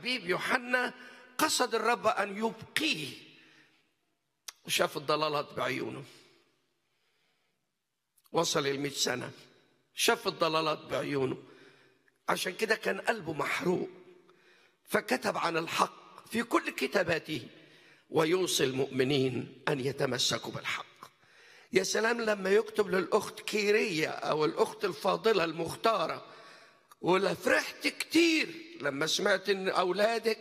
الحبيب يوحنا قصد الرب ان يبقيه وشاف الضلالات بعيونه وصل المئة سنة شاف الضلالات بعيونه عشان كده كان قلبه محروق فكتب عن الحق في كل كتاباته ويوصي المؤمنين أن يتمسكوا بالحق يا سلام لما يكتب للأخت كيرية أو الأخت الفاضلة المختارة ولا فرحت كتير لما سمعت إن أولادك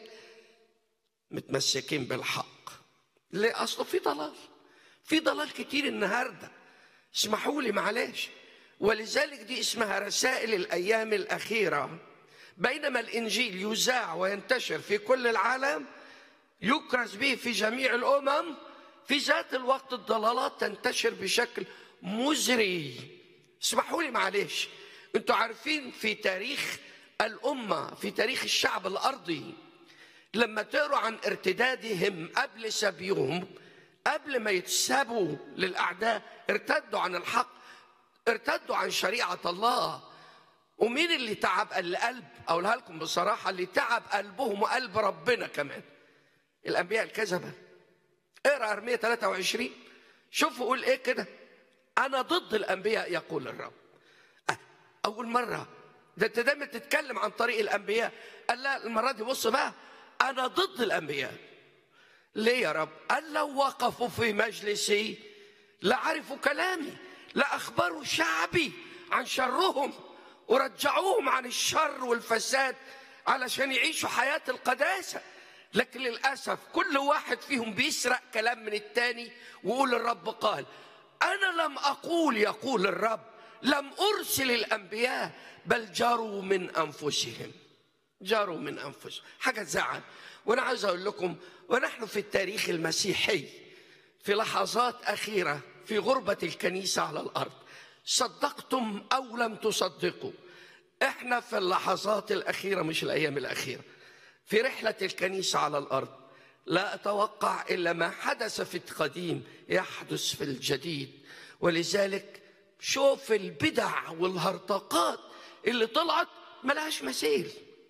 متمسكين بالحق ليه أصله في ضلال في ضلال كتير النهارده اسمحوا لي معلش ولذلك دي اسمها رسائل الايام الاخيره بينما الانجيل يذاع وينتشر في كل العالم يكرز به في جميع الامم في ذات الوقت الضلالات تنتشر بشكل مزري اسمحوا لي معلش انتوا عارفين في تاريخ الامه في تاريخ الشعب الارضي لما تقروا عن ارتدادهم قبل سبيهم قبل ما يتسابوا للاعداء ارتدوا عن الحق ارتدوا عن شريعه الله ومين اللي تعب القلب اقولها لكم بصراحه اللي تعب قلبهم وقلب ربنا كمان الانبياء الكذبه اقرا ارميه 23 شوفوا قول ايه كده انا ضد الانبياء يقول الرب أه، اول مره ده انت دايما تتكلم عن طريق الانبياء قال لا المره دي بص بقى انا ضد الانبياء ليه يا رب قال لو وقفوا في مجلسي لعرفوا كلامي لأخبروا شعبي عن شرهم ورجعوهم عن الشر والفساد علشان يعيشوا حياة القداسة لكن للأسف كل واحد فيهم بيسرق كلام من التاني ويقول الرب قال أنا لم أقول يقول الرب لم أرسل الأنبياء بل جروا من أنفسهم جاروا من انفسهم حاجه تزعل وانا عايز اقول لكم ونحن في التاريخ المسيحي في لحظات اخيره في غربه الكنيسه على الارض صدقتم او لم تصدقوا احنا في اللحظات الاخيره مش الايام الاخيره في رحله الكنيسه على الارض لا اتوقع الا ما حدث في القديم يحدث في الجديد ولذلك شوف البدع والهرطقات اللي طلعت ملهاش مثيل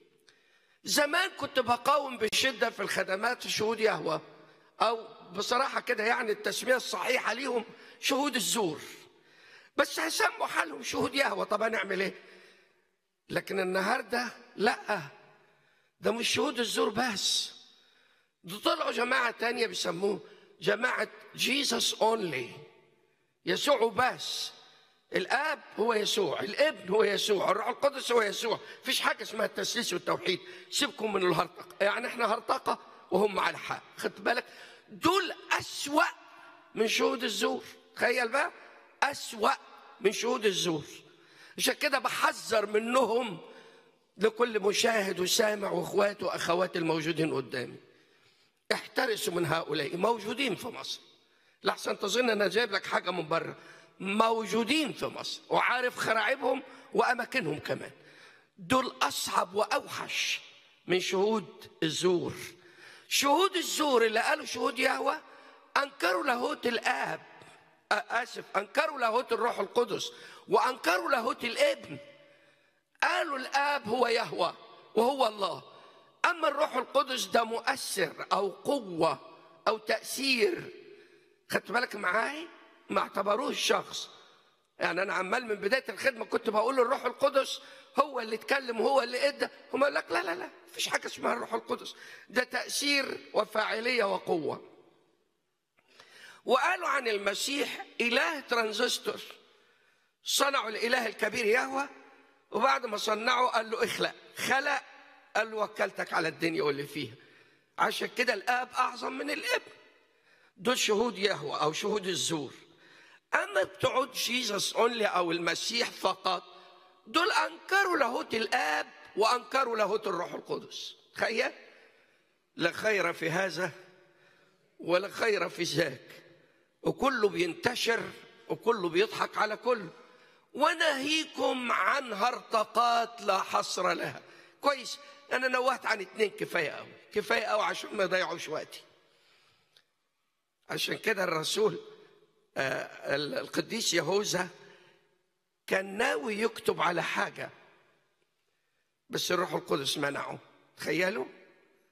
زمان كنت بقاوم بشدة في الخدمات في شهود يهوى أو بصراحة كده يعني التسمية الصحيحة ليهم شهود الزور بس هيسموا حالهم شهود يهوى طب هنعمل ايه لكن النهاردة لا ده مش شهود الزور بس ده طلعوا جماعة تانية بيسموه جماعة جيسس اونلي يسوع بس الاب هو يسوع الابن هو يسوع الروح القدس هو يسوع مفيش حاجه اسمها التسليس والتوحيد سيبكم من الهرطقه يعني احنا هرطقه وهم على حق خدت بالك دول اسوا من شهود الزور تخيل بقى اسوا من شهود الزور عشان كده بحذر منهم لكل مشاهد وسامع واخواته واخواتي الموجودين قدامي احترسوا من هؤلاء موجودين في مصر لحسن تظن انا جايب لك حاجه من بره موجودين في مصر وعارف خراعبهم واماكنهم كمان دول اصعب واوحش من شهود الزور شهود الزور اللي قالوا شهود يهوى انكروا لاهوت الاب اسف انكروا لاهوت الروح القدس وانكروا لاهوت الابن قالوا الاب هو يهوى وهو الله اما الروح القدس ده مؤثر او قوه او تاثير خدت بالك معايا ما اعتبروش شخص يعني انا عمال من بدايه الخدمه كنت بقول الروح القدس هو اللي اتكلم وهو اللي ادى هم يقول لك لا لا لا مفيش حاجه اسمها الروح القدس ده تاثير وفاعليه وقوه وقالوا عن المسيح اله ترانزستور صنعوا الاله الكبير يهوى وبعد ما صنعوا قال له اخلق خلق قال له وكلتك على الدنيا واللي فيها عشان كده الاب اعظم من الابن دول شهود يهوى او شهود الزور اما بتوع جيسس اونلي او المسيح فقط دول انكروا لاهوت الاب وانكروا لاهوت الروح القدس تخيل لا خير في هذا ولا خير في ذاك وكله بينتشر وكله بيضحك على كله وناهيكم عن هرطقات لا حصر لها كويس انا نوهت عن اتنين كفايه قوي كفايه قوي عشان ما يضيعوش وقتي عشان كده الرسول آه القديس يهوذا كان ناوي يكتب على حاجه بس الروح القدس منعه تخيلوا